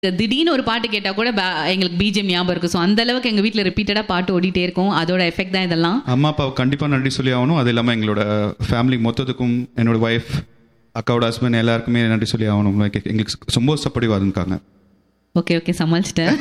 திடீர்னு ஒரு பாட்டு கேட்டா கூட பா- எங்களுக்கு பிஜிஎம் ஞாபகம் இருக்கும் ஸோ அந்த அளவுக்கு எங்க வீட்ல ரிப்பீட்டடா பாட்டு ஓடிட்டே இருக்கும் அதோட எஃபெக்ட் தான் இதெல்லாம் அம்மா அப்பாவுக்கு கண்டிப்பாக நன்றி சொல்லி ஆகணும் அது இல்லாமல் எங்களோட ஃபேமிலி மொத்தத்துக்கும் என்னோட ஒய்ஃப் அக்காவோட ஹஸ்பண்ட் எல்லாருக்குமே நன்றி சொல்லி ஆகணும் Like, எங்களுக்கு ரொம்ப சப்போர்ட்டிவாக இருக்காங்க ஓகே ஓகே சமாளிச்சிட்டேன்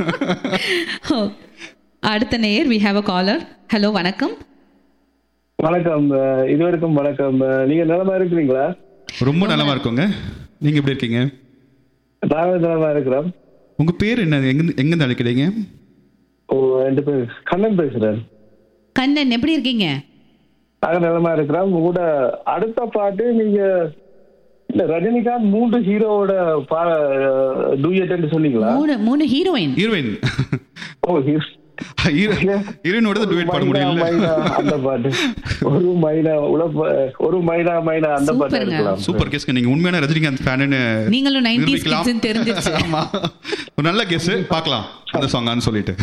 அடுத்த நேயர் we have a caller hello வணக்கம் வணக்கம் அஹ் இதுவரைக்கும் வணக்கம் அஹ் நீங்க நலமா இருக்கிறீங்களா ரொம்ப நலமா இருக்கோங்க நீங்க எப்படி இருக்கீங்க நாங்கள் நலமா இருக்கிறோம் உங்க பேர் என்ன எங்க எங்கேருந்து அழைக்கிறீங்க ஓ ரெண்டு பேர் கண்ணன் பேசுறேன் கண்ணன் எப்படி இருக்கீங்க நாங்க நலமா இருக்கிறோம் உங்களோட அடுத்த பாட்டு நீங்க இல்ல ரஜினிகாந்த் மூன்று ஹீரோவோட பா டூயட்னு சொன்னீங்களா மூணு மூணு ஹீரோயின் ஹீரோயின் ஓ hero- ஹீரோயினோட டுவேட் பாட மைனா, முடியல மைனா, அந்த பாட்டு ஒரு மைனா உழப்ப ஒரு மைனா மைனா அந்த பாட்டு சூப்பருங்க. இருக்கலாம் சூப்பர் கேஸ்க்கு நீங்க உண்மையான ரஜினிகாந்த் ஃபேனுன்னு நீங்களும் 90s நிரூபிக்கலாம். kids ன்னு தெரிஞ்சிருச்சு. ஆமா ஒரு நல்ல கேஸ் பார்க்கலாம் அந்த சாங்கான்னு சொல்லிட்டு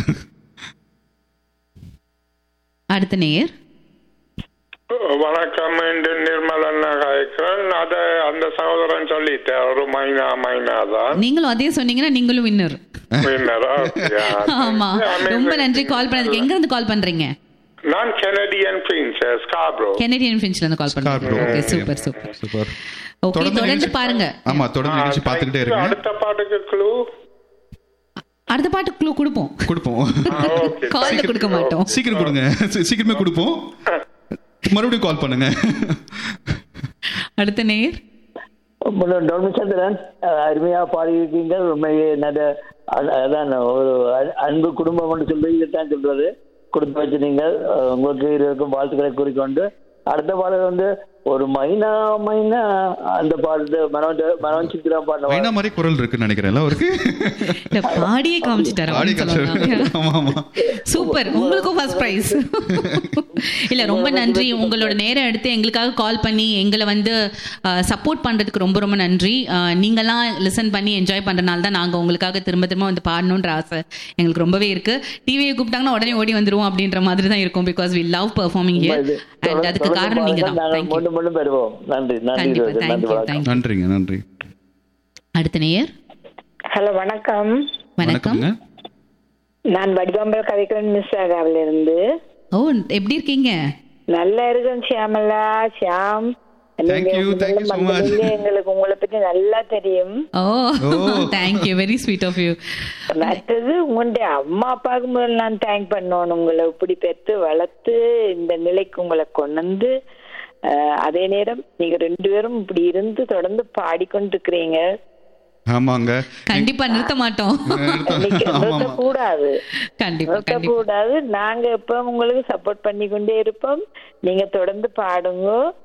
அடுத்த நேயர் வணக்கம் என்று நிர்மலன் அழைக்கிறேன் அத அந்த சகோதரன் சொல்லிட்டேன் ஒரு மைனா மைனா தான் நீங்களும் அதே சொன்னீங்கன்னா நீங்களும் வின்னர் winner. Okay, yeah. ஆமா Amazing. ரொம்ப நன்றி கால் பண்ணதுக்கு எங்க இருந்து கால் பண்றீங்க நான் கெனடியன் பிரின்சஸ் காப்ரோ கெனடியன் ஃபின்ச்ல இருந்து கால் பண்றீங்க Scarborough. Okay Okay. Super super super okay தொடர்ந்து நிகழ்ச்சி- பாருங்க ஆமா தொடர்ந்து நிகழ்ச்சி பார்த்துக்கிட்டே இருங்க அடுத்த பாட்டுக்கு க்ளூ அடுத்த பாட்டு க்ளூ கொடுப்போம் கொடுப்போம் ஓகே கால்ல கொடுக்க மாட்டோம் சீக்கிரம் கொடுங்க சீ- சீக்கிரமே கொடுப்போம் மறுபடியும் கால் பண்ணுங்க அடுத்த நேயர் டொமிச்சந்திரன் அருமையா பாடியிருக்கீங்க உண்மையே நல்ல அ- அதான் ஒரு அ- அன்பு குடும்பம் சொல்லி இதுதான் சொல்றது கொடுத்து வச்சு நீங்கள் அஹ், உங்களுக்கு இருவருக்கும் வாழ்த்துக்களை கூறிக்கொண்டு அடுத்த பாடல் வந்து ஒரு மைனா மைனா அந்த பாட்டு மனோஜ் மனோஜ் சித்ரா பாடின மைனா மாதிரி குரல் இருக்குன்னு நினைக்கிறேன் அவருக்கு இல்ல பாடியே காமிச்சிட்டாரு ஆடி அப்படின்னு சொல்லுவாங்க. ஆமா ஆமா சூப்பர் உங்களுக்கும் ஃபர்ஸ்ட் பிரைஸ் இல்ல ரொம்ப நன்றி உங்களோட நேரம் எடுத்து எங்களுக்காக கால் பண்ணி எங்களை வந்து சப்போர்ட் பண்றதுக்கு ரொம்ப ரொம்ப நன்றி அஹ், நீங்கெல்லாம் லிசன் பண்ணி என்ஜாய் பண்றனால தான் நாங்க உங்களுக்காக திரும்ப திரும்ப வந்து பாடணுன்ற ஆசை எங்களுக்கு ரொம்பவே இருக்கு டிவியை கூப்பிட்டாங்கன்னா உடனே ஓடி வந்துருவோம் அப்படின்ற மாதிரி தான் இருக்கும் because we love performing here and அதுக்கு காரணம் நீங்க தான் நாங்கள் தேங்க்யூ மீண்டும் மீண்டும் பெறுவோம் நன்றி நன்றி கண்டிப்பா ரோஜன். நன்றி தேங்க்யூ வணக்கம் தேங்க்யூ நன்றிங்க நன்றி அடுத்த நேயர் ஹலோ வணக்கம் வணக்கம் வணக்கம்ங்க நான் வடிவம்பல் கவிக்கிறேன் மிஸ் ஆகாவில இருந்து ஓ எப்படி இருக்கீங்க நல்லா இருக்கேன் ஷியாமலா ஷியாம் Thank நீங்க you, thank you so முதல்ல much. வந்ததுல எங்களுக்கு உங்களை பத்தி நல்லா தெரியும் oh Oh. Thank you very sweet of you மற்றது உங்களுடைய அம்மா அப்பாவுக்கு முதல்ல நான் தேங்க் பண்ணணும் உங்களை இப்படி பெற்று வளர்த்து இந்த நிலைக்கு உங்களை கொண்டு வந்து அஹ், அதே நேரம் நீங்க ரெண்டு பேரும் இப்படி இருந்து தொடர்ந்து பாடிக்கொண்டிருக்கிறீங்க ஆமாங்க கண்டிப்பா நிறுத்த மாட்டோம் இன்னைக்கு நிறுத்தக்கூடாது கண்டிப்பா கண்டிப்பா நிறுத்தக்கூடாது நாங்க எப்ப உங்களுக்கு சப்போர்ட் பண்ணி கொண்டே இருப்போம் நீங்க தொடர்ந்து பாடுங்க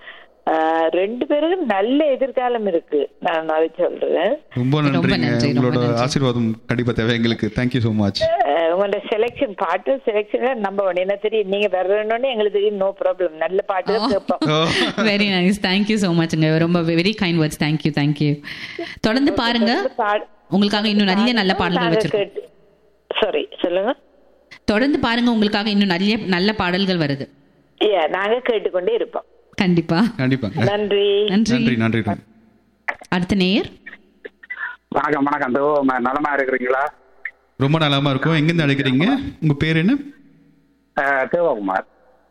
ஆஹ் ரெண்டு பேருக்கும் நல்ல எதிர்காலம் இருக்கு நான் அதை சொல்றேன் ரொம்ப ரொம்ப நன்றிங்க நன்றி, ரொம்ப உங்களோட நன்றி. ஆசீர்வாதம் கண்டிப்பா தேவை எங்களுக்கு தேங்க்யூ ஸோ மச் ஆஹ் உங்களோட செலெக்ஷன் பாட்டு செலெக்ஷன்ல நம்ப வேணும் என்ன தெரியும் நீங்க வரணும்னு எங்களுக்கு தெரியும் நோ ப்ராப்ளம் நல்ல பாட்டு தான் கேட்போம் வெரி நைஸ் தேங்க்யூ ஸோ மச்ங்க ரொம்ப very kind words thank you thank you தொடர்ந்து பாருங்க பாடு- உங்களுக்காக இன்னும் நிறைய நல்ல பாடல்கள் நாங்க வச்சிருக்கோம் கேட்டு சாரி சொல்லுங்க தொடர்ந்து பாருங்க உங்களுக்காக இன்னும் நிறைய நல்ல பாடல்கள் வருது ஏ நாங்க கேட்டுக்கொண்டே இருப்போம் கண்டிப்பா கண்டிப்பாங்க நன்றி நன்றி நன்றி நன்றி நன்றி அடுத்த நேயர் வணக்கம் வணக்கம் தோ நலமா இருக்கிறீங்களா ரொம்ப நலமா இருக்கும் எங்கேருந்து அழைக்கிறீங்க உங்க பேர் என்ன அஹ், தேவகுமார்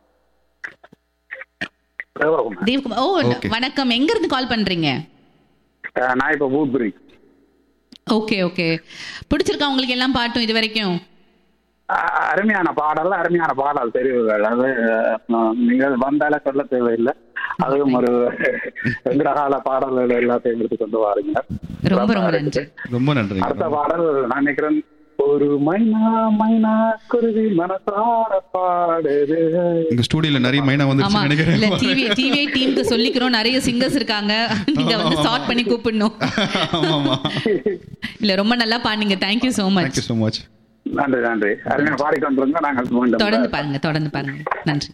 தேவகுமார் தேவ்குமார் ஓ Okay. வணக்கம் எங்க இருந்து கால் பண்றீங்க அஹ், நான் இப்ப பூத்புரி ஓகே ஓகே பிடிச்சிருக்கா உங்களுக்கு எல்லாம் பாட்டும் இது வரைக்கும் அஹ், அருமையான பாடல் அருமையான பாடல் தெரிவுகள் அது அஹ், நீங்கள் வந்தால சொல்ல தேவையில்லை அதுவும் ஒரு வெங்கடகால பாடல்கள் எல்லாத்தையும் எடுத்து கொண்டு வாருங்க ரொம்ப ரொம்ப நன்றி ரொம்ப நன்றி அடுத்த பாடல் நான் நினைக்கிறேன் ஒரு மைனா மைனா குருவி மனசார பாடுது எங்க ஸ்டூடியோல நிறைய மைனா ஆமா வந்துருச்சு இல்ல நினைக்கிறேன் டிவி டிவி டீமுக்கு சொல்லிக்கிறோம் நிறைய சிங்கர்ஸ் இருக்காங்க நீங்க வந்து சார்ட் பண்ணி கூப்பிடணும் ஆமா ஆமா இல்ல ரொம்ப நல்லா பாடுங்க thank you so much thank you so much நன்றி நன்றி அருமையா பாடிக்கொண்டிருங்க நாங்கள் மீண்டும் தொடர்ந்து பாருங்க தொடர்ந்து பாருங்க நன்றி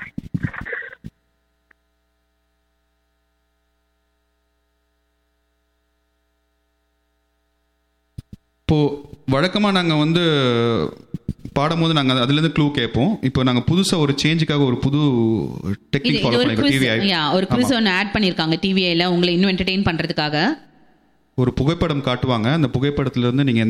இப்போ வழக்கமா நாங்க வந்து பாடும்போது நாங்க அதுல இருந்து க்ளூ கேட்போம் இப்போ நாங்க புதுசா ஒரு சேஞ்சுக்காக ஒரு புது இது டெக்னிக் இது ஃபாலோ ஒரு பண்ணிருக்கோம் குவிஸ் டிவி யா ஒரு குவிஸ் ஒன்னு ஆட் பண்ணிருக்காங்க டிவிஐல உங்களை இன்னும் என்டர்டெயின் பண்றதுக்காக ஒரு புகைப்படம் காட்டுவாங்க அந்த புகைப்படத்துல இருந்து நீங்கள்